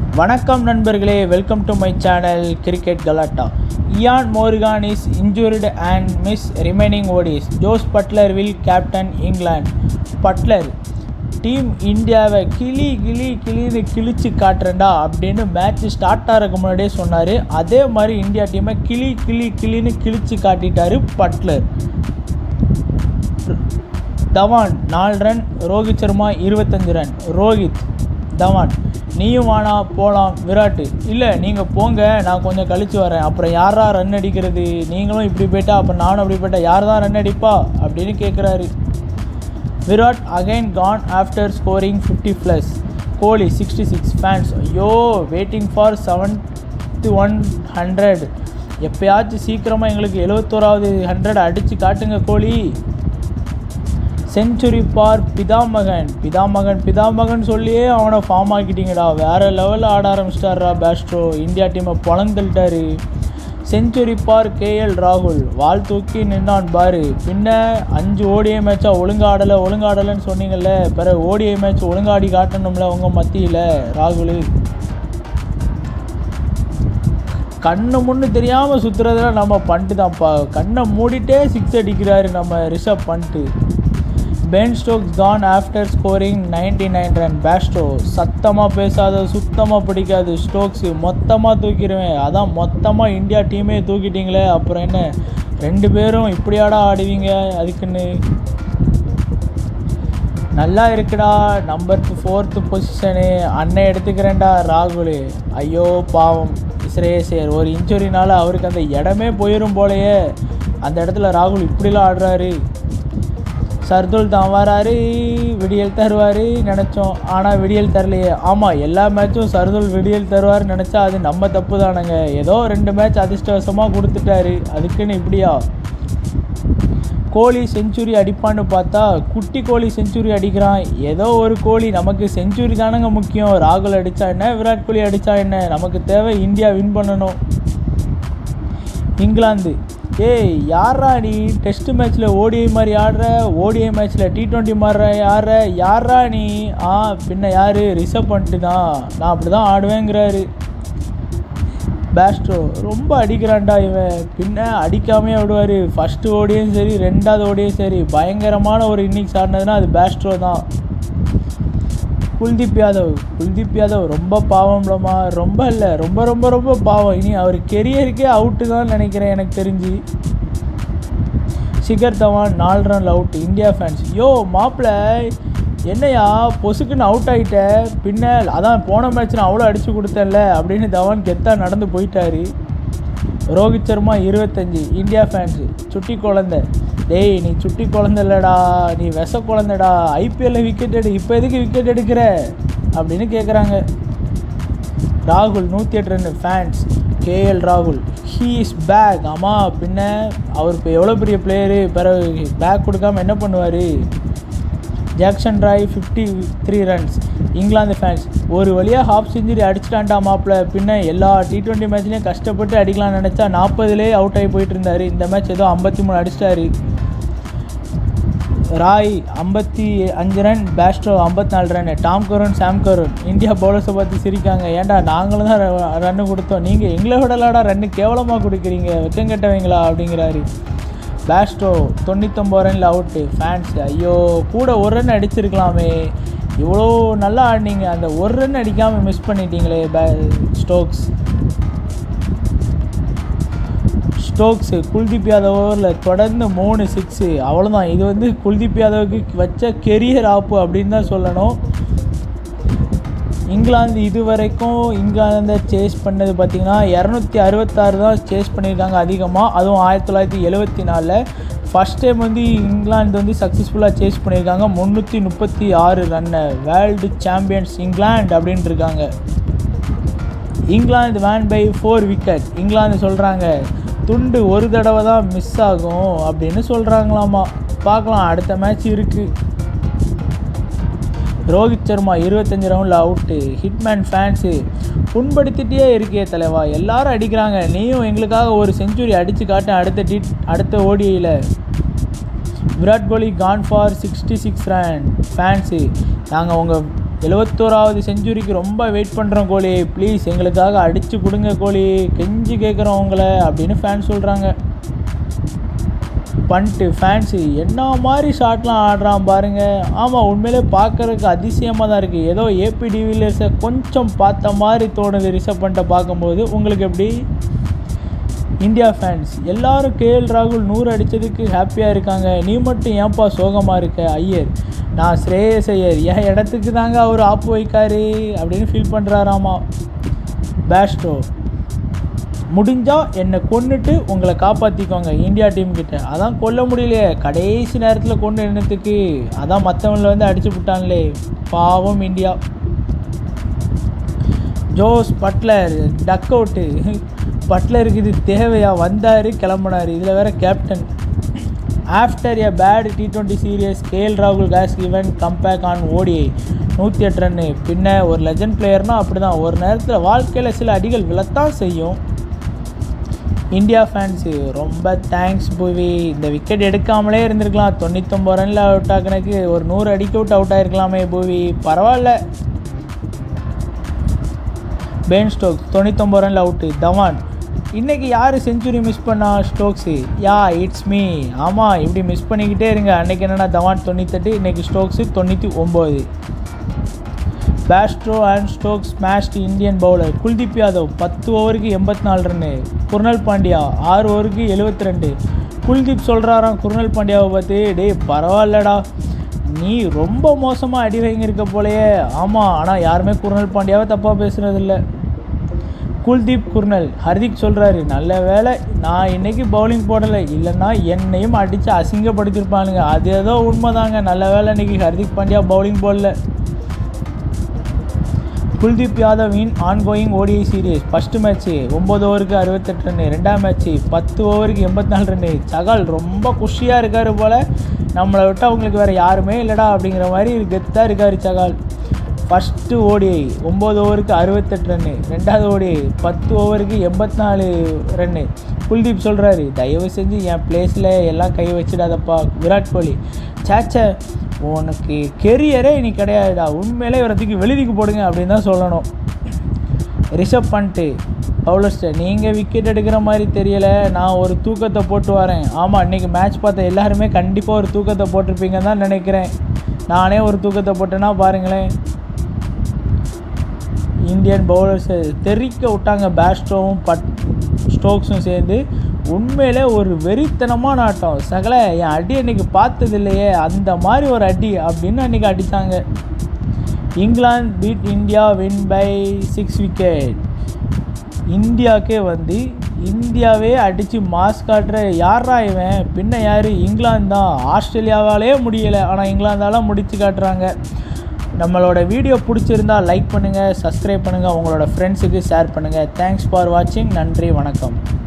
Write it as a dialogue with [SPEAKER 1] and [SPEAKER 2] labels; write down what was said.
[SPEAKER 1] வணக்கம் நண்பர்களே welcome to my channel cricket கலாட்டா Eoin Morgan is injured and miss remaining ODIs Jos Buttler will captain England Buttler team இந்தியாவை கிளி கிளி கிளின்னு கிழிச்சு காட்டுறேன்டா அப்படின்னு மேட்ச் ஸ்டார்ட் ஆகிறதுக்கு முன்னாடியே சொன்னார் அதே மாதிரி இந்தியா டீமை கிளி கிளி கிளின்னு கிழிச்சு காட்டிட்டாரு பட்லர் தவான் நாலு ரன் ரோஹித் சர்மா இருபத்தஞ்சு ரன் ரோஹித் தவான் நீயும் வானா போகலாம் விராட்டு இல்லை நீங்கள் போங்க நான் கொஞ்சம் கழிச்சு வரேன் அப்புறம் யாரா ரன் அடிக்கிறது நீங்களும் இப்படி போயிட்டா அப்புறம் நானும் அப்படி போயிட்டா யார் தான் ரன் அடிப்பா அப்படின்னு கேட்குறாரு Virat again gone after scoring fifty plus Kohli sixty six fans ஐயோ waiting for seventh one hundred எப்பயாச்சும் சீக்கிரமாக எங்களுக்கு எழுவத்தோராவது ஹண்ட்ரட் அடித்து காட்டுங்க கோலி செஞ்சுரி பார் பிதாமகன் பிதாமகன் பிதாமகன் சொல்லியே அவனை ஃபார்ம் ஆக்கிட்டீங்கடா வேறு லெவலில் ஆட ஆரம்பிச்சிட்டாரா பேஸ்ட்ரோ இந்தியா டீமை பொழந்தள்ளிட்டாரு செஞ்சுரி பார் கேஎல் ராகுல் வால் தூக்கி நின்னான் பாரு பின்ன அஞ்சு ஓடிஐ மேட்சா ஒழுங்கா ஆடலை ஒழுங்கா ஆடலைன்னு சொன்னீங்கல்ல பிறகு ஓடிஐ மேட்ச் ஒழுங்காடி காட்டணும்ல உங்கள் மத்தியில் ராகுல் கண்ணை முன்னு தெரியாமல் சுற்றுறதுல நம்ம பண்ணிட்டு தான்ப்பா கண்ணை மூடிட்டே சிக்ஸ் அடிக்கிறாரு நம்ம ரிஷப் பண்ணிட்டு Ben Stokes gone after scoring ninety nine run Bairstow சத்தமாக பேசாத சுத்தமாக பிடிக்காது ஸ்டோக்ஸு மொத்தமாக தூக்கிடுவேன் அதான் மொத்தமாக இந்தியா டீமே தூக்கிட்டீங்களே அப்புறம் என்ன ரெண்டு பேரும் இப்படியாடா ஆடுவீங்க அதுக்குன்னு நல்லா இருக்குடா நம்பர் ஃபோர்த்து பொசிஷனு அண்ணன் எடுத்துக்கிறேன்டா ராகுல் ஐயோ பாவம் ஸ்ரேயசேர் ஒரு இன்ஜுரினால அவருக்கு அந்த இடமே போயிடும் போலயே அந்த இடத்துல ராகுல் இப்படிலாம் ஆடுறாரு சர்துல் தான் வராரு விடியல் தருவார் நினச்சோம் ஆனால் விடியல் தரலையே ஆமாம் எல்லா மேட்சும் சர்துல் விடியல் தருவார்னு நினச்சா அது நம்ம தப்பு தானங்க ஏதோ ரெண்டு மேட்ச் அதிர்ஷ்டவசமாக கொடுத்துட்டாரு அதுக்குன்னு இப்படியா கோலி செஞ்சுரி அடிப்பான்னு பார்த்தா குட்டி கோலி செஞ்சுரி அடிக்கிறான் ஏதோ ஒரு கோலி நமக்கு செஞ்சுரி தானங்க முக்கியம் ராகுல் அடித்தா என்ன விராட் கோலி அடித்தா என்ன நமக்கு தேவை இந்தியா வின் பண்ணணும் இங்கிலாந்து ஏய் யாரா நீ டெஸ்ட் மேட்ச்சில் ஓடிஐ மாதிரி ஆடுற ஓடிஐ மேட்ச்சில் டி ட்வெண்ட்டி மாதிரி ஆடுற யாரா நீ ஆ பின்ன யார் ரிசர்வ் பண்ணிட்டு தான் நான் அப்படி தான் ஆடுவேங்கிறாரு பேஸ்ட்ரோ ரொம்ப அடிக்கிறான்டா இவன் பின்ன அடிக்காமே விடுவார் ஃபஸ்ட்டு ஓடியும் சரி ரெண்டாவது ஓடியும் சரி பயங்கரமான ஒரு இன்னிங்ஸ் ஆடினதுன்னா அது பேஸ்ட்ரோ தான் குல்தீப் யாதவ் குல்தீப் யாதவ் ரொம்ப பாவம்லமா ரொம்ப இல்லை ரொம்ப ரொம்ப ரொம்ப பாவம் இனி அவர் கெரியருக்கே அவுட்டு தான் நினைக்கிறேன் எனக்கு தெரிஞ்சு சிகர் தவான் நாலு ரன் அவுட் இந்தியா ஃபேன்ஸ் யோ மாப்பிள்ள என்னையா பொசுக்குன்னு அவுட் ஆகிட்ட பின்ன அதான் போன மேட்ச் நான் அவ்வளோ அடித்து கொடுத்தேன்ல அப்படின்னு தவான் கெத்தாக நடந்து போயிட்டாரு ரோஹித் சர்மா இருபத்தஞ்சி இந்தியா ஃபேன்ஸு சுட்டி குழந்த டேய் நீ சுட்டி குழந்த இல்லைடா நீ விச குழந்தடா ஐபிஎல்ல விக்கெட் எடு இப்போ எதுக்கு விக்கெட் எடுக்கிற அப்படின்னு கேட்குறாங்க ராகுல் நூற்றி எட்டு ரெண்டு ஃபேன்ஸ் கேஎல் ராகுல் ஹீ இஸ் பேக் ஆமாம் பின்ன அவர் இப்போ எவ்வளோ பெரிய பிளேயரு பிறகு பேக் கொடுக்காம என்ன பண்ணுவார் Jason Roy fifty three runs இங்கிலாந்து ஃபேன்ஸ் ஒரு வழியாக ஹாஃப் செஞ்சுரி அடிச்சிட்டான்டா மாப்பிள்ள பின்ன எல்லா டி ட்வெண்ட்டி மேட்ச்லேயும் கஷ்டப்பட்டு அடிக்கலாம்னு நினச்சா நாற்பதுலேயே அவுட் ஆகி போயிட்டு இருந்தார் இந்த மேட்ச் ஏதோ ஐம்பத்தி மூணு அடிச்சிட்டாரு ராய் ஐம்பத்தி அஞ்சு ரன் பேஸ்ட்ரோ ஐம்பத்தி நாலு run Tom Curran Sam Curran India பவுலர்ஸை பார்த்து சிரிக்காங்க ஏன்டா நாங்களும் தான் ரன்னு கொடுத்தோம் நீங்கள் எங்களை விடலாடா ரன்னு கேவலமாக கொடுக்குறீங்க வெக்கம் கெட்டவங்களா அப்படிங்கிறாரு பேஸ்டோ தொண்ணூத்தொம்பது ரனில் அவுட்டு ஃபேன்ஸ் ஐயோ கூட ஒரு ரன் அடிச்சிருக்கலாமே இவ்வளோ நல்லா ஆடினீங்க அந்த ஒரு ரன் அடிக்காமல் மிஸ் பண்ணிட்டீங்களே பே ஸ்டோக்ஸ் ஸ்டோக்ஸு குல்தீப் யாதவ் ஓவரில் தொடர்ந்து மூணு சிக்ஸு அவ்வளோதான் இது வந்து குல்தீப் யாதவுக்கு வச்ச கெரியர் ஆப்பு அப்படின்னு தான் சொல்லணும் இங்கிலாந்து இது வரைக்கும் இங்கிலாந்தை சேஸ் பண்ணது பார்த்திங்கன்னா இரநூத்தி அறுபத்தாறு தான் சேஸ் பண்ணியிருக்காங்க அதிகமாக அதுவும் ஆயிரத்தி தொள்ளாயிரத்தி எழுபத்தி நாலில் ஃபஸ்ட் டைம் வந்து இங்கிலாந்து வந்து சக்ஸஸ்ஃபுல்லாக சேஸ் பண்ணியிருக்காங்க முந்நூற்றி முப்பத்தி ஆறு ரன்னை வேர்ல்டு சாம்பியன்ஸ் இங்கிலாந்து அப்படின்ட்டு இருக்காங்க இங்கிலாந்து வேன் பை ஃபோர் விக்கெட் இங்கிலாந்து சொல்கிறாங்க துண்டு ஒரு தடவை தான் மிஸ் ஆகும் அப்படின்னு சொல்கிறாங்களாமா பார்க்கலாம் அடுத்த மேட்ச் இருக்குது ரோஹித் சர்மா இருபத்தஞ்சி ரவுண்டில் அவுட்டு ஹிட்மேன் ஃபேன்ஸு புண்படுத்திட்டே இருக்கே தலைவா எல்லாரும் அடிக்கிறாங்க நீயும் எங்களுக்காக ஒரு செஞ்சுரி அடித்து காட்டேன் அடுத்த டி அடுத்த ஓடிஐயில் Virat Kohli gone for sixty six run fans நாங்கள் உங்கள் எழுவத்தோராவது செஞ்சுரிக்கு ரொம்ப வெயிட் பண்ணுறோம் கோலி ப்ளீஸ் எங்களுக்காக அடித்து கொடுங்க கோலி கெஞ்சி கேட்குறோம் உங்களை அப்படின்னு ஃபேன் சொல்கிறாங்க பண்ணிட்டு ஃபேன்ஸு என்ன மாதிரி ஷாட்லாம் ஆடுறான் பாருங்க ஆமாம் உண்மையிலே பார்க்கறதுக்கு அதிசயமாக தான் இருக்குது ஏதோ ஏபி டிவிலியர்ஸை கொஞ்சம் பார்த்த மாதிரி தோணுது ரிஷப் பண்ணிட்ட பார்க்கும்போது உங்களுக்கு எப்படி இந்தியா ஃபேன்ஸ் எல்லாரும் கேஎல் ராகுல் நூறு அடித்ததுக்கு ஹாப்பியாக இருக்காங்க நீ மட்டும் ஏன்பா சோகமாக இருக்க ஐயர் நான் ஸ்ரேயஸ் ஐயர் என் இடத்துக்கு தாங்க அவர் ஆப்பு வைக்காரு அப்படின்னு ஃபீல் பண்ணுறாராமா பேஸ்டோ முடிஞ்சால் என்னை கொன்னுட்டு உங்களை காப்பாற்றிக்கோங்க இந்தியா டீம் கிட்ட அதான் கொல்ல முடியலையே கடைசி நேரத்தில் கொண்டு என்னத்துக்கு அதான் மற்றவங்கள வந்து அடிச்சு விட்டாங்களே பாவம் India Jos Buttler duck out பட்லருக்கு இது தேவையா வந்தார் கிளம்புனார் இதில் வேற captain after a bad T twenty series KL ராகுல் has given comeback on ODI நூற்றி எட்டு ரன்னு பின்ன ஒரு லெஜண்ட் பிளேயர்னால் அப்படி தான் ஒரு நேரத்தில் வாழ்க்கையில் சில அடிகள் விழத்தான் செய்யும் இந்தியா ஃபேன்ஸு ரொம்ப தேங்க்ஸ் புவி இந்த விக்கெட் எடுக்காமலே இருந்திருக்கலாம் தொண்ணூத்தொம்பது ரனில் அவுட் ஆகினக்கு ஒரு நூறு அடிக்க விட்டு அவுட் ஆகிருக்கலாமே புவி பரவாயில்ல பென் ஸ்டோக்ஸ் தொண்ணூத்தொம்பது ரனில் அவுட்டு தவான் இன்றைக்கி யார் செஞ்சுரி மிஸ் பண்ணா ஸ்டோக்ஸு யா இட்ஸ் மீ ஆமாம் இப்படி மிஸ் பண்ணிக்கிட்டே இருங்க அன்றைக்கி என்னென்னா தவான் தொண்ணூத்தெட்டு இன்றைக்கி ஸ்டோக்ஸு தொண்ணூற்றி ஒம்பது Bairstow and Stokes smashed Indian bowler Kuldeep Yadav பத்து ஓவருக்கு எண்பத்தி நாலு ரன்னு குர்னல் பாண்டியா ஆறு ஓவருக்கு எழுபத்தி ரெண்டு குல்தீப் சொல்கிறாராம் குர்னல் பாண்டியாவை பார்த்து டேய் பரவாயில்லடா நீ ரொம்ப மோசமாக அடி வாங்கியிருக்க போலயே ஆமாம் ஆனால் யாருமே குர்னல் பாண்டியாவை தப்பாக பேசுகிறதில்ல குல்தீப் குர்னல் ஹர்திக் சொல்கிறாரு நல்ல வேலை நான் இன்னைக்கு பவுலிங் போடலை இல்லைன்னா என்னையும் அடித்து அசிங்கப்படுத்திருப்பானுங்க அது ஏதோ உண்மைதாங்க நல்ல வேலை இன்னைக்கு ஹர்திக் பாண்டியா பவுலிங் போடல குல்தீப் யாதவின் ongoing ODI series first match ஒம்பது ஓவருக்கு அறுபத்தெட்டு ரன்னு ரெண்டாம் மேட்ச்சு பத்து ஓவருக்கு எண்பத்தி நாலு ரன்னு சகால் ரொம்ப குஷியாக இருக்கார் போல் நம்மளை விட்டு அவங்களுக்கு வேறு யாருமே இல்லைடா அப்படிங்கிற மாதிரி கெத்தாக இருக்கார் சகால் ஃபஸ்ட்டு ஓடிஐ ஒம்பது ஓவருக்கு அறுபத்தெட்டு ரன்னு ரெண்டாவது ஓடிஐ பத்து ஓவருக்கு எண்பத்தி நாலு ரன்னு குல்தீப் சொல்கிறாரு தயவு செஞ்சு என் பிளேஸில் எல்லாம் கை வச்சிடாதப்பா விராட் கோலி சேச்சே உனக்கு கெரியரே இனி கிடையாதுடா உண்மையிலே இவரத்துக்கு வெளிதிக்கு போடுங்க அப்படின்னு தான் சொல்லணும் ரிஷப் பண்ணிட்டு பவுலர்ஸ்ட்டை நீங்கள் விக்கெட் எடுக்கிற மாதிரி தெரியலை நான் ஒரு தூக்கத்தை போட்டு வரேன் ஆமாம் இன்றைக்கி மேட்ச் பார்த்த எல்லாருமே கண்டிப்பாக ஒரு தூக்கத்தை போட்டிருப்பீங்கன்னு தான் நினைக்கிறேன் நானே ஒரு தூக்கத்தை போட்டேன்னா பாருங்களேன் இந்தியன் பவுலர்ஸை தெறிக்க விட்டாங்க பேஸ்டோவும் பட் ஸ்டோக்ஸும் சேர்ந்து உண்மையிலே ஒரு வெறித்தனமான ஆட்டம் சகல என் அடி அன்னைக்கு பார்த்தது இல்லையே அந்த மாதிரி ஒரு அடி அப்படின்னு அன்றைக்கி அடித்தாங்க England beat India win by six wicket இந்தியாவுக்கே வந்து இந்தியாவே அடித்து மாஸ் காட்டுற யாரா இவன் பின்ன யார் இங்கிலாந்து தான் ஆஸ்திரேலியாவாலே முடியலை ஆனால் இங்கிலாந்தால முடித்து காட்டுறாங்க நம்மளோட வீடியோ பிடிச்சிருந்தா லைக் பண்ணுங்கள் சப்ஸ்கிரைப் பண்ணுங்கள் உங்களோட ஃப்ரெண்ட்ஸுக்கு ஷேர் பண்ணுங்கள் தேங்க்ஸ் ஃபார் வாட்சிங் நன்றி வணக்கம்